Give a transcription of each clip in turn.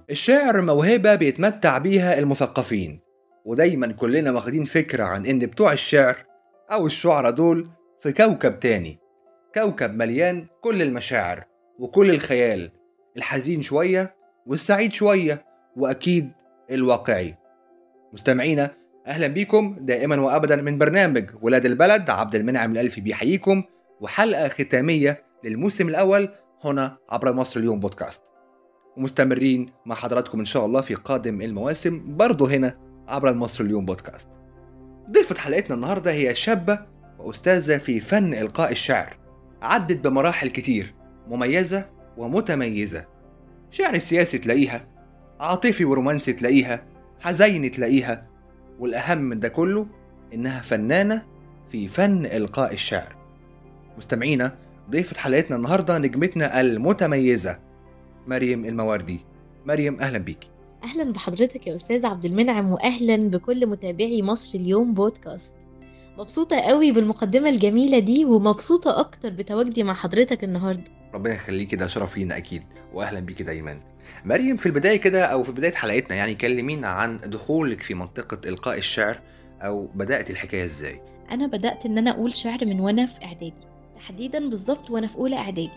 الشعر موهبة بيتمتع بيها المثقفين ودايما كلنا واخدين فكرة عن إن بتوع الشعر أو الشعراء دول في كوكب تاني كوكب مليان كل المشاعر وكل الخيال الحزين شوية والسعيد شوية وأكيد الواقعي مستمعينا أهلا بيكم دائما وأبدا من برنامج ولاد البلد عبد المنعم الألفي بيحييكم وحلقة ختامية للموسم الأول هنا عبر مصر اليوم بودكاست ومستمرين مع حضراتكم إن شاء الله في قادم المواسم برضه هنا عبر المصر اليوم بودكاست ضيفة حلقتنا النهاردة هي شابة وأستاذة في فن إلقاء الشعر عدت بمراحل كتير مميزة ومتميزة شعر سياسي تلاقيها عاطفي ورومانسي تلاقيها حزين تلاقيها والأهم من ده كله إنها فنانة في فن إلقاء الشعر مستمعينا ضيفة حلقتنا النهاردة نجمتنا المتميزة مريم المواردي مريم أهلا بيكي اهلا بحضرتك يا استاذ عبد المنعم واهلا بكل متابعي مصر اليوم بودكاست مبسوطة قوي بالمقدمة الجميلة دي ومبسوطة أكتر بتواجدي مع حضرتك النهاردة ربنا يخليكي ده شرف لينا أكيد وأهلا بيكي دايما مريم في البداية كده أو في بداية حلقتنا يعني كلمينا عن دخولك في منطقة إلقاء الشعر أو بدأت الحكاية إزاي أنا بدأت إن أنا أقول شعر من وأنا في إعدادي تحديدا بالظبط وأنا في أولى إعدادي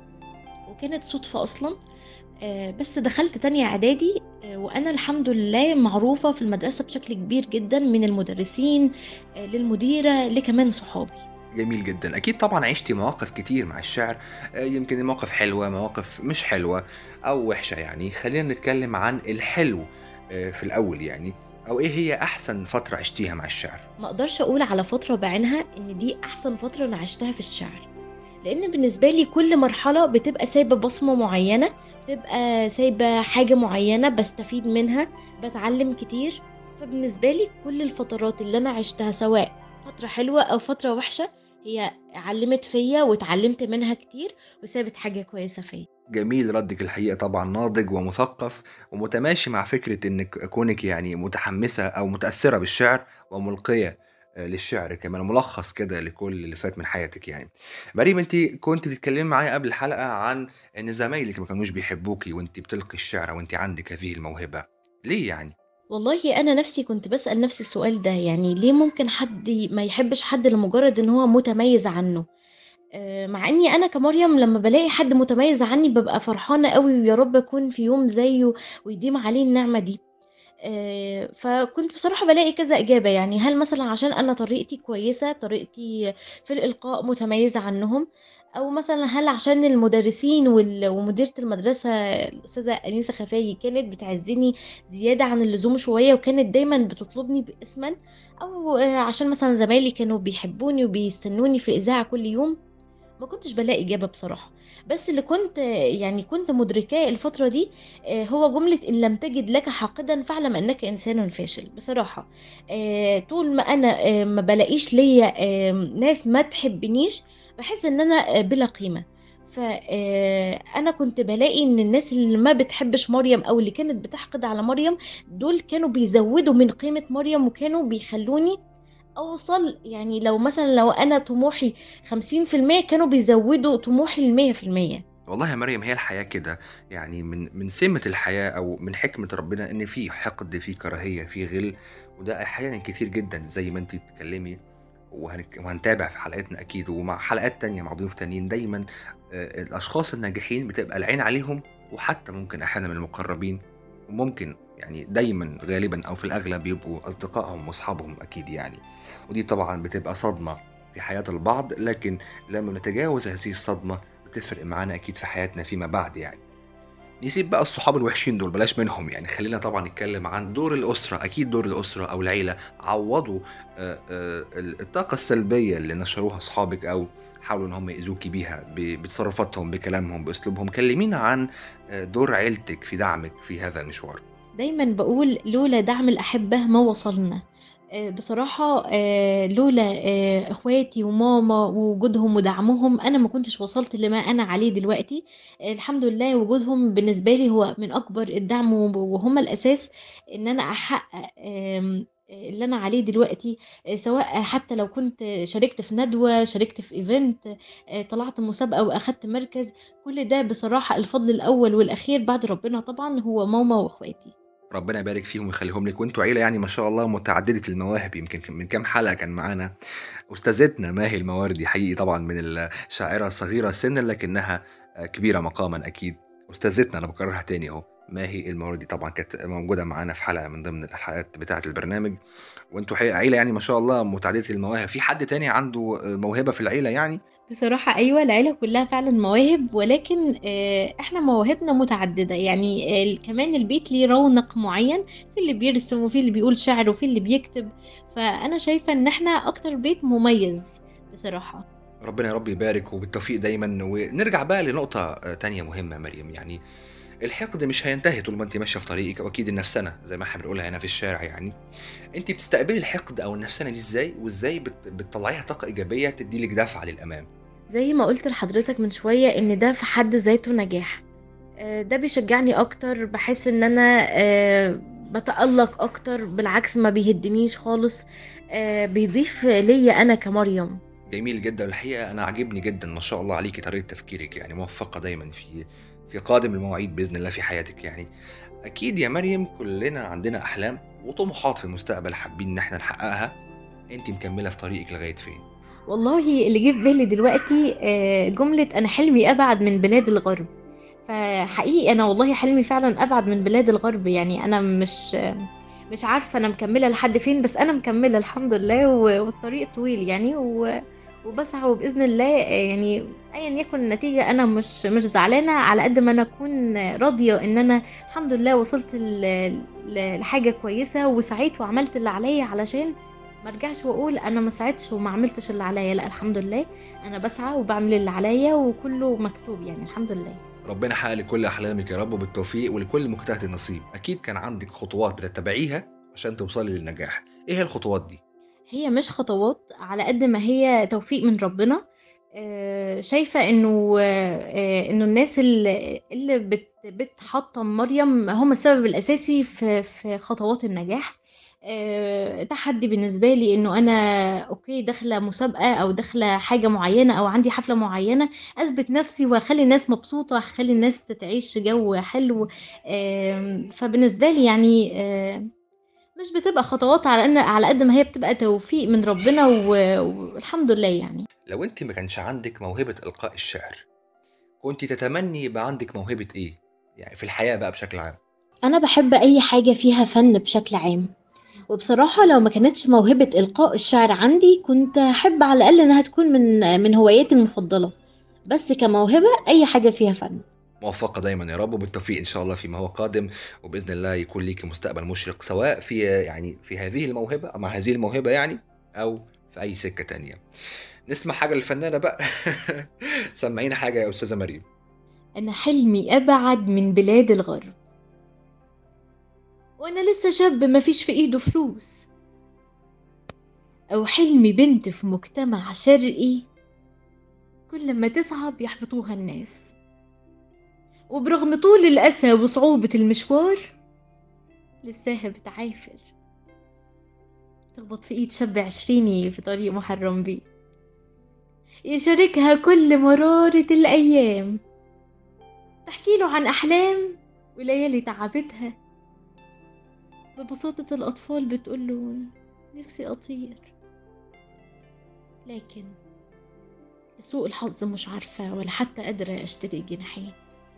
وكانت صدفة أصلا آه، بس دخلت تانية إعدادي آه، وأنا الحمد لله معروفة في المدرسة بشكل كبير جدا من المدرسين آه، للمديرة لكمان صحابي جميل جدا اكيد طبعا عشتي مواقف كتير مع الشعر آه، يمكن مواقف حلوه مواقف مش حلوه او وحشه يعني خلينا نتكلم عن الحلو آه، في الاول يعني او ايه هي احسن فتره عشتيها مع الشعر ما اقدرش اقول على فتره بعينها ان دي احسن فتره انا عشتها في الشعر لان بالنسبه لي كل مرحله بتبقى سايبه بصمه معينه بتبقى سايبه حاجه معينه بستفيد منها بتعلم كتير فبالنسبه لي كل الفترات اللي انا عشتها سواء فتره حلوه او فتره وحشه هي علمت فيا واتعلمت منها كتير وسابت حاجه كويسه فيا جميل ردك الحقيقه طبعا ناضج ومثقف ومتماشي مع فكره انك كونك يعني متحمسه او متاثره بالشعر وملقيه آه، للشعر كمان ملخص كده لكل اللي فات من حياتك يعني مريم انت كنت بتتكلمي معايا قبل الحلقه عن ان زمايلك ما كانوش بيحبوكي وانت بتلقي الشعر وانت عندك هذه الموهبه ليه يعني والله انا نفسي كنت بسأل نفسي السؤال ده يعني ليه ممكن حد ي- ما يحبش حد لمجرد ان هو متميز عنه آه، مع اني انا كمريم لما بلاقي حد متميز عني ببقى فرحانة قوي ويا رب اكون في يوم زيه ويديم عليه النعمة دي آه، فكنت بصراحة بلاقي كذا إجابة يعني هل مثلا عشان أنا طريقتي كويسة طريقتي في الإلقاء متميزة عنهم أو مثلا هل عشان المدرسين وال- ومديرة المدرسة الأستاذة أنيسة خفاجي كانت بتعزني زيادة عن اللزوم شوية وكانت دايما بتطلبني باسما أو آه، عشان مثلا زمايلي كانوا بيحبوني وبيستنوني في الإذاعة كل يوم ما كنتش بلاقي إجابة بصراحة بس اللي كنت يعني كنت مدركاه الفترة دي آه، هو جملة إن لم تجد لك حاقدا فاعلم أنك إنسان فاشل بصراحة آه، طول ما أنا آه، ما بلاقيش ليا آه، ناس ما تحبنيش بحس إن أنا آه، بلا قيمة فأنا كنت بلاقي إن الناس اللي ما بتحبش مريم أو اللي كانت بتحقد على مريم دول كانوا بيزودوا من قيمة مريم وكانوا بيخلوني أوصل يعني لو مثلا لو أنا طموحي خمسين في المية كانوا بيزودوا طموحي لمية في المية والله يا مريم هي الحياة كده يعني من من سمة الحياة أو من حكمة ربنا إن في حقد في كراهية في غل وده أحيانا كتير جدا زي ما أنت بتتكلمي وهنك- وهنتابع في حلقاتنا أكيد ومع حلقات تانية مع ضيوف تانيين دايما آه، الأشخاص الناجحين بتبقى العين عليهم وحتى ممكن أحيانا من المقربين وممكن يعني دايما غالبا أو في الأغلب بيبقوا أصدقائهم وأصحابهم أكيد يعني ودي طبعا بتبقى صدمة في حياة البعض لكن لما نتجاوز هذه الصدمة بتفرق معانا اكيد في حياتنا فيما بعد يعني نسيب بقى الصحاب الوحشين دول بلاش منهم يعني خلينا طبعا نتكلم عن دور الأسرة أكيد دور الأسرة أو العيلة عوضوا آه، آه، الطاقة السلبية اللي نشروها أصحابك أو حاولوا إن هم يأذوكي بيها ب- بتصرفاتهم بكلامهم بأسلوبهم كلمينا عن آه، دور عيلتك في دعمك في هذا المشوار دايما بقول لولا دعم الأحبة ما وصلنا آه، بصراحة آه، لولا آه، اخواتي وماما ووجودهم ودعمهم انا ما كنتش وصلت لما انا عليه دلوقتي آه، الحمد لله وجودهم بالنسبة لي هو من اكبر الدعم وب- وهم الاساس ان انا احقق آم، اللي أنا عليه دلوقتي آآ سواء حتى لو كنت شاركت في ندوة، شاركت في event آآ طلعت مسابقة وأخدت مركز، كل ده بصراحة الفضل الأول والأخير بعد ربنا طبعًا هو ماما وأخواتي. ربنا يبارك فيهم ويخليهم لك وانتوا عيله يعني ما شاء الله متعدده المواهب يمكن كان- من كام حلقه كان معانا استاذتنا ماهي المواردي حقيقي طبعا من الشاعره صغيره سنا لكنها كبيره مقاما اكيد استاذتنا انا بكررها تاني اهو ماهي المواردي طبعا كانت موجوده معانا في حلقه من ضمن الحلقات بتاعه البرنامج وانتوا حقيقة عيله يعني ما شاء الله متعدده المواهب في حد تاني عنده موهبه في العيله يعني بصراحة أيوه، العيلة كلّها فعلًا مواهب، ولكن آآ إحنا مواهبنا متعددة، يعني ال كمان البيت ليه رونق معيّن، في اللي بيرسم وفي اللي بيقول شعر وفي اللي بيكتب، فأنا شايفة إن إحنا أكتر بيت مميز بصراحة. ربنا يا رب يبارك وبالتوفيق دايما ونرجع بقى لنقطة تانية مهمة مريم يعني الحقد مش هينتهي طول ما انت ماشيه في طريقك واكيد النفسنه زي ما احنا بنقولها هنا في الشارع يعني انت بتستقبلي الحقد او النفسنه دي ازاي وازاي بت- بتطلعيها طاقه ايجابيه تدي لك دفعه للامام زي ما قُلت لحضرتك من شوية إن ده في حد ذاته نجاح، آآ ده بيشجعني أكتر، باحس إن أنا آآ باتألق أكتر، بالعكس ما بيهدنيش خالص، آآ بيضيف ليّا أنا كمريم. جميل جدا الحقيقه انا عاجبني جدا ما شاء الله عليكي طريقه تفكيرك يعني موفقه دايما في في قادم المواعيد باذن الله في حياتك يعني اكيد يا مريم كلنا عندنا احلام وطموحات في المستقبل حابين ان احنا نحققها انت مكمله في طريقك لغايه فين والله اللي جه في بالي دلوقتي آه، جملة أنا حلمي أبعد من بلاد الغرب فحقيقي أنا والله حلمي فعلا أبعد من بلاد الغرب يعني أنا مش مش عارفة أنا مكملة لحد فين بس أنا مكملة الحمد لله و- والطريق طويل يعني و... وبسعى وبإذن الله آه، يعني أيا يكن النتيجة أنا مش مش زعلانة على قد ما أنا أكون راضية إن أنا الحمد لله وصلت ل- ل- لحاجة كويسة وسعيت وعملت اللي عليا علشان ما ارجعش واقول انا ما سعيتش وما عملتش اللي عليا لا الحمد لله انا بسعى وبعمل اللي عليا وكله مكتوب يعني الحمد لله ربنا يحقق لك كل احلامك يا رب وبالتوفيق ولكل مجتهد نصيب اكيد كان عندك خطوات بتتبعيها عشان توصلي للنجاح ايه هي الخطوات دي هي مش خطوات على قد ما هي توفيق من ربنا آه، شايفة انه آه، انه الناس اللي اللي بت بتحطم مريم هم السبب الاساسي في في خطوات النجاح آه، تحدي بالنسبة لي انه انا اوكي داخلة مسابقة او داخلة حاجة معينة او عندي حفلة معينة اثبت نفسي واخلي الناس مبسوطة اخلي الناس تعيش جو حلو آم، فبالنسبة لي يعني آه، مش بتبقى خطوات على ان على قد ما هي بتبقى توفيق من ربنا و- والحمد لله يعني لو انت ما كانش عندك موهبه القاء الشعر كنت تتمني يبقى عندك موهبه ايه يعني في الحياه بقى بشكل عام أنا بحب أي حاجة فيها فن بشكل عام وبصراحة لو ما كانتش موهبة إلقاء الشعر عندي كنت أحب على الأقل إنها تكون من من هواياتي المفضلة بس كموهبة أي حاجة فيها فن موفقه دايما يا رب وبالتوفيق ان شاء الله فيما هو قادم وباذن الله يكون ليك مستقبل مشرق سواء في يعني في هذه الموهبه أو مع هذه الموهبه يعني او في اي سكه تانية نسمع حاجه للفنانه بقى سمعينا حاجه يا استاذه مريم أنا حلمي أبعد من بلاد الغرب وأنا لسه شاب مفيش في إيده فلوس أو حلمي بنت في مجتمع شرقي كل ما تسعى بيحبطوها الناس وبرغم طول الأسى وصعوبة المشوار لساها بتعافر تخبط في إيد شاب عشريني في طريق محرم بيه يشاركها كل مرارة الأيام تحكي له عن أحلام وليالي تعبتها ببساطة الأطفال بتقوله نفسي أطير لكن لسوء الحظ مش عارفة ولا حتى قادرة أشتري جناحين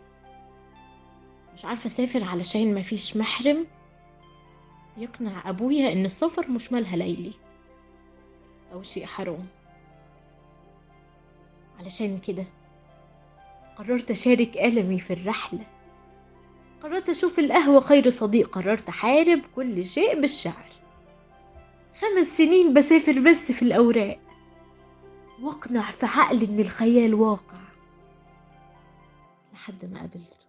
مش عارفة أسافر علشان مفيش محرم يقنع أبويا إن السفر مش مالها ليلي أو شيء حرام علشان كده قررت أشارك ألمي في الرحلة قررت أشوف القهوة خير صديق قررت أحارب كل شيء بالشعر خمس سنين بسافر بس في الأوراق واقنع في عقلي إن الخيال واقع لحد ما قابلته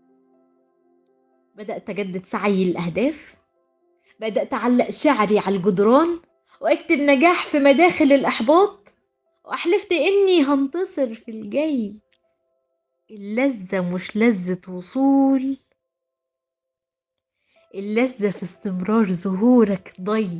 بدأت أجدد سعي الأهداف بدأت أعلق شعري على الجدران وأكتب نجاح في مداخل الإحباط وأحلفت إني هنتصر في الجاي اللذة مش لذة وصول اللذة في استمرار ظهورك ضي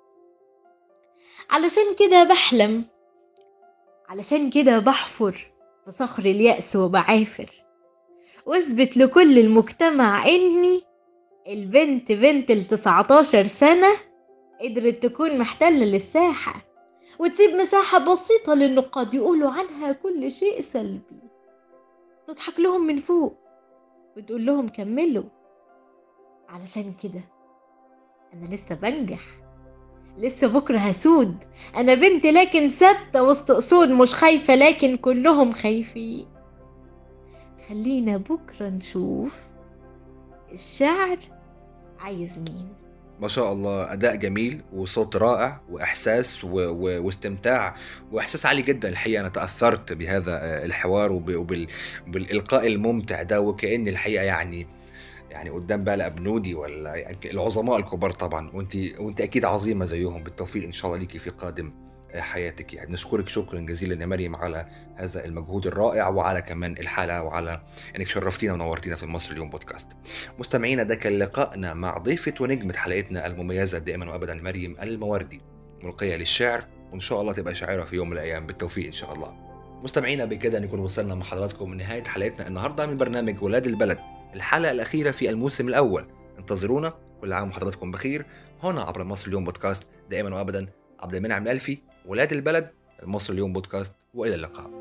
علشان كده بحلم علشان كده بحفر في صخر اليأس وبعافر واثبت لكل المجتمع اني البنت بنت التسعتاشر سنة قدرت تكون محتلة للساحة وتسيب مساحة بسيطة للنقاد يقولوا عنها كل شيء سلبي تضحك لهم من فوق وتقول لهم كملوا علشان كده أنا لسه بنجح لسه بكرة هسود أنا بنت لكن ثابتة وسط أسود مش خايفة لكن كلهم خايفين خلينا بكرة نشوف الشعر عايز مين ما شاء الله اداء جميل وصوت رائع واحساس و... و... واستمتاع واحساس عالي جدا الحقيقه انا تاثرت بهذا الحوار وب... وبال... وبالالقاء الممتع ده وكان الحقيقه يعني يعني قدام بقى الابنودي ولا يعني العظماء الكبار طبعا وانت وانت اكيد عظيمه زيهم بالتوفيق ان شاء الله ليكي في قادم حياتك يعني نشكرك شكرا جزيلا يا مريم على هذا المجهود الرائع وعلى كمان الحلقه وعلى انك شرفتينا ونورتينا في مصر اليوم بودكاست مستمعينا ده كان لقائنا مع ضيفه ونجمه حلقتنا المميزه دائما وابدا مريم الموردي ملقيه للشعر وان شاء الله تبقى شاعره في يوم من الايام بالتوفيق ان شاء الله مستمعينا بكده نكون وصلنا مع حضراتكم لنهايه حلقتنا النهارده من برنامج ولاد البلد الحلقه الاخيره في الموسم الاول انتظرونا كل عام وحضراتكم بخير هنا عبر مصر اليوم بودكاست دائما وابدا عبد المنعم الالفي ولاد البلد مصر اليوم بودكاست والى اللقاء